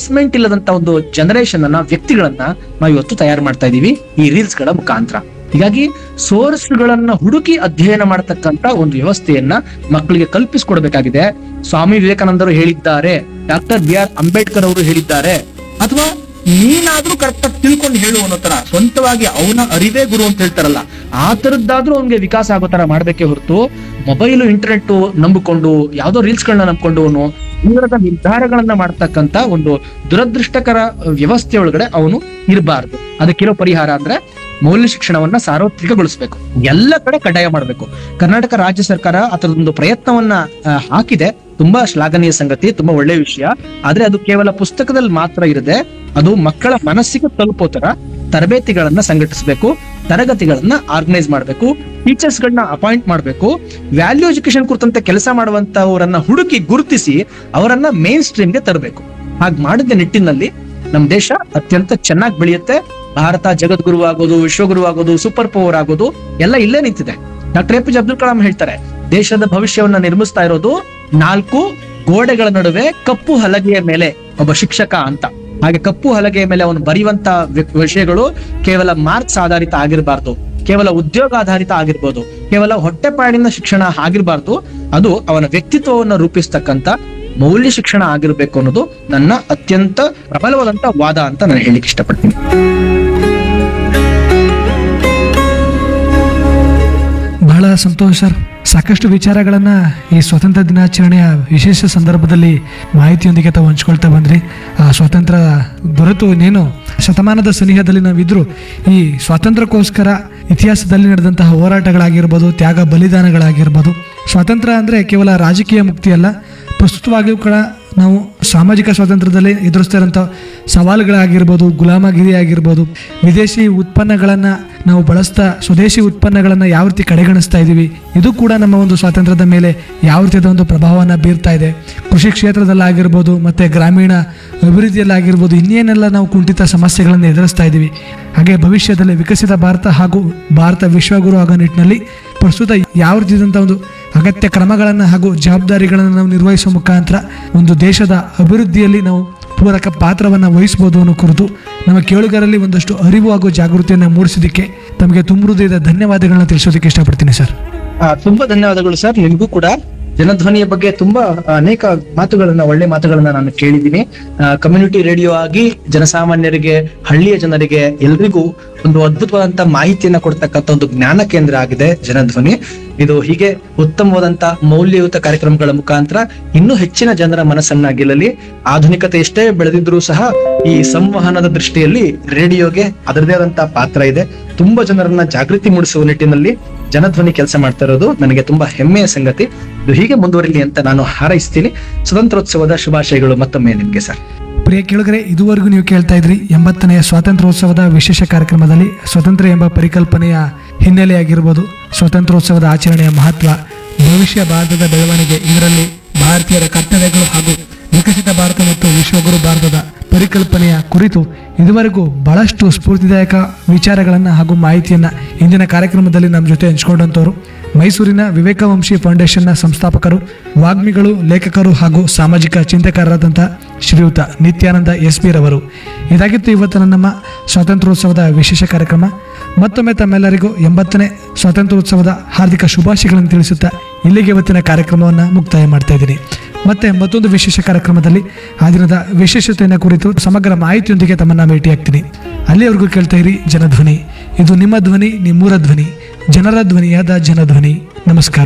basement ಇಲ್ಲದಂತ ಒಂದು generation ಅನ್ನ ವ್ಯಕ್ತಿಗಳನ್ನ ನಾವು ಇವತ್ತು ತಯಾರು ಮಾಡ್ತಾ ಇದೀವಿ ಈ ರೀಲ್ಸ್ ಗಳ ಮುಖಾಂತರ ಹೀಗಾಗಿ ಸೋರ್ಸ್ ಗಳನ್ನ ಹುಡುಕಿ ಅಧ್ಯಯನ ಮಾಡತಕ್ಕಂತ ಒಂದು ವ್ಯವಸ್ಥೆಯನ್ನ ಮಕ್ಕಳಿಗೆ ಕಲ್ಪಿಸಿಕೊಡ್ಬೇಕಾಗಿದೆ ಸ್ವಾಮಿ ವಿವೇಕಾನಂದರು ಹೇಳಿದ್ದಾರೆ ಡಾಕ್ಟರ್ ಬಿ ಆರ್ ಅಂಬೇಡ್ಕರ್ ಅವರು ಹೇಳಿದ್ದಾರೆ ಅಥವಾ ನೀನಾದ್ರೂ ಕರೆಕ್ಟ್ ಆಗಿ ತಿಳ್ಕೊಂಡು ಹೇಳು ಅನ್ನೋ ತರ ಸ್ವಂತವಾಗಿ ಅವನ ಅರಿವೇ ಗುರು ಅಂತ ಹೇಳ್ತಾರಲ್ಲ ಆ ತರದ್ದಾದ್ರೂ ಅವ್ನಿಗೆ ವಿಕಾಸ ಆಗೋ ತರ ಮಾಡ್ಬೇಕೇ ಹೊರತು ಮೊಬೈಲ್ ಇಂಟರ್ನೆಟ್ ನಂಬಿಕೊಂಡು ಯಾವ್ದೋ ರೀಲ್ಸ್ ಗಳನ್ನ ನಂಬಿಕೊಂಡು ಅವನು ದೂರದ ನಿರ್ಧಾರಗಳನ್ನ ಮಾಡ್ತಕ್ಕಂತ ಒಂದು ದುರದೃಷ್ಟಕರ ವ್ಯವಸ್ಥೆ ಒಳಗಡೆ ಅವನು ಇರಬಾರ್ದು ಅದಕ್ಕಿರೋ ಪರಿಹಾರ ಅಂದ್ರೆ ಮೌಲ್ಯ ಶಿಕ್ಷಣವನ್ನ ಸಾರ್ವತ್ರಿಕಗೊಳಿಸಬೇಕು ಎಲ್ಲ ಕಡೆ ಕಡ್ಡಾಯ ಮಾಡಬೇಕು ಕರ್ನಾಟಕ ರಾಜ್ಯ ಸರ್ಕಾರ ಅದರದೊಂದು ಪ್ರಯತ್ನವನ್ನ ಆ, ಹಾಕಿದೆ ತುಂಬಾ ಶ್ಲಾಘನೀಯ ಸಂಗತಿ ತುಂಬಾ ಒಳ್ಳೆ ವಿಷಯ ಆದ್ರೆ ಅದು ಕೇವಲ ಪುಸ್ತಕದಲ್ಲಿ ಮಾತ್ರ ಇರದೆ ಅದು ಮಕ್ಕಳ ಮನಸ್ಸಿಗೆ ತಲುಪೋ ತರ ತರಬೇತಿಗಳನ್ನ ಸಂಘಟಿಸಬೇಕು ತರಗತಿಗಳನ್ನ ಆರ್ಗನೈಸ್ ಮಾಡಬೇಕು ಟೀಚರ್ಸ್ ಗಳನ್ನ ಅಪಾಯಿಂಟ್ ಮಾಡಬೇಕು ವ್ಯಾಲ್ಯೂ ಎಜುಕೇಶನ್ ಕುರಿತಂತೆ ಕೆಲಸ ಮಾಡುವಂತವರನ್ನ ಹುಡುಕಿ ಗುರುತಿಸಿ ಅವರನ್ನ ಮೇನ್ ಸ್ಟ್ರೀಮ್ಗೆ ತರಬೇಕು ಹಾಗೆ ಮಾಡಿದ ನಿಟ್ಟಿನಲ್ಲಿ ನಮ್ ದೇಶ ಅತ್ಯಂತ ಚೆನ್ನಾಗಿ ಬೆಳೆಯುತ್ತೆ ಭಾರತ ಜಗದ್ಗುರು ಆಗೋದು ವಿಶ್ವಗುರು ಆಗೋದು ಸೂಪರ್ ಪವರ್ ಆಗೋದು ಎಲ್ಲ ಇಲ್ಲೇ ನಿಂತಿದೆ doctor A P J Abdul Kalam ಹೇಳ್ತಾರೆ ದೇಶದ ಭವಿಷ್ಯವನ್ನ ನಿರ್ಮಿಸ್ತಾ ಇರೋದು ನಾಲ್ಕು ಗೋಡೆಗಳ ನಡುವೆ ಕಪ್ಪು ಹಲಗೆಯ ಮೇಲೆ ಒಬ್ಬ ಶಿಕ್ಷಕ ಅಂತ ಹಾಗೆ ಕಪ್ಪು ಹಲಗೆಯ ಮೇಲೆ ಅವನು ಬರೆಯುವಂತ ವಿ- ವಿಷಯಗಳು ಕೇವಲ ಮಾರ್ಕ್ಸ್ ಆಧಾರಿತ ಆಗಿರಬಾರ್ದು ಕೇವಲ ಉದ್ಯೋಗ ಆಧಾರಿತ ಆಗಿರ್ಬೋದು ಕೇವಲ ಹೊಟ್ಟೆಪಾಡಿನ ಶಿಕ್ಷಣ ಆಗಿರಬಾರ್ದು ಅದು ಅವನ ವ್ಯಕ್ತಿತ್ವವನ್ನು ರೂಪಿಸ್ತಕ್ಕಂತ ಮೌಲ್ಯ ಶಿಕ್ಷಣ ಆಗಿರ್ಬೇಕು ಅನ್ನೋದು ನನ್ನ ಅತ್ಯಂತ ಪ್ರಬಲವಾದಂತ ವಾದ ಅಂತ ನಾನು ಹೇಳಿಕ್ಕೆ ಇಷ್ಟಪಡ್ತೀನಿ ಬಹಳ ಸಂತೋಷ ಸರ್ ಸಾಕಷ್ಟು ವಿಚಾರಗಳನ್ನ ಈ ಸ್ವಾತಂತ್ರ್ಯ ದಿನಾಚರಣೆಯ ವಿಶೇಷ ಸಂದರ್ಭದಲ್ಲಿ ಮಾಹಿತಿಯೊಂದಿಗೆ ತಾವು ಹಂಚ್ಕೊಳ್ತಾ ಬಂದ್ರಿ ಆ ಸ್ವಾತಂತ್ರ್ಯ ದೊರೆತು ಇನ್ನೇನು ಶತಮಾನದ ಸನಿಹದಲ್ಲಿ ನಾವಿದ್ರು ಈ ಸ್ವಾತಂತ್ರ್ಯಕ್ಕೋಸ್ಕರ ಇತಿಹಾಸದಲ್ಲಿ ನಡೆದಂತಹ ಹೋರಾಟಗಳಾಗಿರ್ಬೋದು ತ್ಯಾಗ ಬಲಿದಾನಗಳಾಗಿರ್ಬೋದು ಸ್ವಾತಂತ್ರ್ಯ ಅಂದರೆ ಕೇವಲ ರಾಜಕೀಯ ಮುಕ್ತಿ ಅಲ್ಲ ಪ್ರಸ್ತುತವಾಗಿಯೂ ಕೂಡ ನಾವು ಸಾಮಾಜಿಕ ಸ್ವಾತಂತ್ರ್ಯದಲ್ಲಿ ಎದುರಿಸ್ತಾ ಇರೋಂಥ ಸವಾಲುಗಳಾಗಿರ್ಬೋದು ಗುಲಾಮಗಿರಿ ಆಗಿರ್ಬೋದು ವಿದೇಶಿ ಉತ್ಪನ್ನಗಳನ್ನು ನಾವು ಬಳಸ್ತಾ ಸ್ವದೇಶಿ ಉತ್ಪನ್ನಗಳನ್ನು ಯಾವ ರೀತಿ ಕಡೆಗಣಿಸ್ತಾ ಇದ್ದೀವಿ ಇದು ಕೂಡ ನಮ್ಮ ಒಂದು ಸ್ವಾತಂತ್ರ್ಯದ ಮೇಲೆ ಯಾವ ರೀತಿಯಾದ ಒಂದು ಪ್ರಭಾವವನ್ನು ಬೀರ್ತಾ ಇದೆ ಕೃಷಿ ಕ್ಷೇತ್ರದಲ್ಲಾಗಿರ್ಬೋದು ಮತ್ತು ಗ್ರಾಮೀಣ ಅಭಿವೃದ್ಧಿಯಲ್ಲಾಗಿರ್ಬೋದು ಇನ್ನೇನೆಲ್ಲ ನಾವು ಕುಂಠಿತ ಸಮಸ್ಯೆಗಳನ್ನು ಎದುರಿಸ್ತಾ ಇದ್ದೀವಿ ಹಾಗೆ ಭವಿಷ್ಯದಲ್ಲಿ ವಿಕಸಿತ ಭಾರತ ಹಾಗೂ ಭಾರತ ವಿಶ್ವಗುರು ಆಗೋ ನಿಟ್ಟಿನಲ್ಲಿ ಪ್ರಸ್ತುತ ಯಾವ ರೀತಿಯಾದಂಥ ಒಂದು ಅಗತ್ಯ ಕ್ರಮಗಳನ್ನು ಹಾಗೂ ಜವಾಬ್ದಾರಿಗಳನ್ನು ನಾವು ನಿರ್ವಹಿಸುವ ಮುಖಾಂತರ ಒಂದು ದೇಶದ ಅಭಿವೃದ್ಧಿಯಲ್ಲಿ ನಾವು ಪೂರಕ ಪಾತ್ರವನ್ನು ವಹಿಸ್ಬೋದು ಅನ್ನೋ ಕುರಿತು ನಮ್ಮ ಕೇಳುಗರಲ್ಲಿ ಒಂದಷ್ಟು ಅರಿವು ಹಾಗೂ ಜಾಗೃತಿಯನ್ನು ಮೂಡಿಸೋದಕ್ಕೆ ತಮಗೆ ತುಂಬ ಹೃದಯದ ಧನ್ಯವಾದಗಳನ್ನ ತಿಳಿಸೋದಕ್ಕೆ ಇಷ್ಟಪಡ್ತೀನಿ ಸರ್ ಆ, ತುಂಬಾ ಧನ್ಯವಾದಗಳು ಸರ್ ನಿಮಗೂ ಕೂಡ ಜನಧ್ವನಿಯ ಬಗ್ಗೆ ತುಂಬಾ ಅನೇಕ ಮಾತುಗಳನ್ನ ಒಳ್ಳೆ ಮಾತುಗಳನ್ನ ನಾನು ಕೇಳಿದ್ದೀನಿ ಕಮ್ಯುನಿಟಿ ರೇಡಿಯೋ ಆಗಿ ಜನಸಾಮಾನ್ಯರಿಗೆ ಹಳ್ಳಿಯ ಜನರಿಗೆ ಎಲ್ರಿಗೂ ಒಂದು ಅದ್ಭುತವಾದಂತ ಮಾಹಿತಿಯನ್ನ ಕೊಡ್ತಕ್ಕಂಥ ಒಂದು ಜ್ಞಾನ ಕೇಂದ್ರ ಆಗಿದೆ ಜನಧ್ವನಿ ಇದು ಹೀಗೆ ಉತ್ತಮವಾದಂತ ಮೌಲ್ಯಯುತ ಕಾರ್ಯಕ್ರಮಗಳ ಮುಖಾಂತರ ಇನ್ನೂ ಹೆಚ್ಚಿನ ಜನರ ಮನಸ್ಸನ್ನ ಗೆಲ್ಲಲಿ ಆಧುನಿಕತೆ ಎಷ್ಟೇ ಬೆಳೆದಿದ್ರೂ ಸಹ ಈ ಸಂವಹನದ ದೃಷ್ಟಿಯಲ್ಲಿ ರೇಡಿಯೋಗೆ ಅದರದೇ ಆದಂತಹ ಪಾತ್ರ ಇದೆ ತುಂಬಾ ಜನರನ್ನ ಜಾಗೃತಿ ಮೂಡಿಸುವ ನಿಟ್ಟಿನಲ್ಲಿ ಜನಧ್ವನಿ ಕೆಲಸ ಮಾಡ್ತಾ ಇರೋದು ನನಗೆ ತುಂಬಾ ಹೆಮ್ಮೆಯ ಸಂಗತಿ ಇದು ಹೀಗೆ ಮುಂದುವರಿಲಿ ಅಂತ ನಾನು ಹಾರೈಸ್ತೀನಿ ಸ್ವತಂತ್ರೋತ್ಸವದ ಶುಭಾಶಯಗಳು ಮತ್ತೊಮ್ಮೆ ನಿಮ್ಗೆ ಸರ್ ಪ್ರಿಯ ಕೇಳುಗರೆ ಇದುವರೆಗೂ ನೀವು ಕೇಳ್ತಾ ಇದ್ರಿ ಎಂಬತ್ತನೆಯ ಸ್ವಾತಂತ್ರ್ಯೋತ್ಸವದ ವಿಶೇಷ ಕಾರ್ಯಕ್ರಮದಲ್ಲಿ ಸ್ವತಂತ್ರ ಎಂಬ ಪರಿಕಲ್ಪನೆಯ ಹಿನ್ನೆಲೆಯಾಗಿರ್ಬೋದು ಸ್ವಾತಂತ್ರ್ಯೋತ್ಸವದ ಆಚರಣೆಯ ಮಹತ್ವ ಭವಿಷ್ಯ ಭಾರತದ ಬೆಳವಣಿಗೆ ಇದರಲ್ಲಿ ಭಾರತೀಯರ ಕರ್ತವ್ಯಗಳು ಹಾಗೂ ವಿಕಸಿತ ಭಾರತ ಮತ್ತು ವಿಶ್ವಗುರು ಭಾರತದ ಪರಿಕಲ್ಪನೆಯ ಕುರಿತು ಇದುವರೆಗೂ ಬಹಳಷ್ಟು ಸ್ಫೂರ್ತಿದಾಯಕ ವಿಚಾರಗಳನ್ನು ಹಾಗೂ ಮಾಹಿತಿಯನ್ನು ಇಂದಿನ ಕಾರ್ಯಕ್ರಮದಲ್ಲಿ ನಮ್ಮ ಜೊತೆ ಹಂಚಿಕೊಂಡಂಥವ್ರು ಮೈಸೂರಿನ ವಿವೇಕವಂಶಿ ಫೌಂಡೇಶನ್ನ ಸಂಸ್ಥಾಪಕರು ವಾಗ್ಮಿಗಳು ಲೇಖಕರು ಹಾಗೂ ಸಾಮಾಜಿಕ ಚಿಂತಕರಾದಂಥ ಶ್ರೀಯುತ ನಿತ್ಯಾನಂದ ಎಸ್ ಬಿ ರವರು ಇದಾಗಿತ್ತು ಇವತ್ತಿನ ನಮ್ಮ ಸ್ವಾತಂತ್ರ್ಯೋತ್ಸವದ ವಿಶೇಷ ಕಾರ್ಯಕ್ರಮ ಮತ್ತೊಮ್ಮೆ ತಮ್ಮೆಲ್ಲರಿಗೂ ಎಂಬತ್ತನೇ ಸ್ವಾತಂತ್ರ್ಯೋತ್ಸವದ ಹಾರ್ದಿಕ ಶುಭಾಶಯಗಳನ್ನು ತಿಳಿಸುತ್ತಾ ಇಲ್ಲಿಗೆ ಇವತ್ತಿನ ಕಾರ್ಯಕ್ರಮವನ್ನು ಮುಕ್ತಾಯ ಮಾಡ್ತಾ ಇದ್ದೀನಿ ಮತ್ತೆ ಮತ್ತೊಂದು ವಿಶೇಷ ಕಾರ್ಯಕ್ರಮದಲ್ಲಿ ಆ ದಿನದ ವಿಶೇಷತೆಯನ್ನು ಕುರಿತು ಸಮಗ್ರ ಮಾಹಿತಿಯೊಂದಿಗೆ ತಮ್ಮನ್ನ ಭೇಟಿಯಾಗ್ತೀನಿ ಅಲ್ಲಿಯವರೆಗೂ ಕೇಳ್ತಾ ಇರಿ ಜನಧ್ವನಿ ಇದು ನಿಮ್ಮ ಧ್ವನಿ ನಿಮ್ಮೂರ ಧ್ವನಿ ಜನರ ಧ್ವನಿಯಾದ ಜನಧ್ವನಿ ನಮಸ್ಕಾರ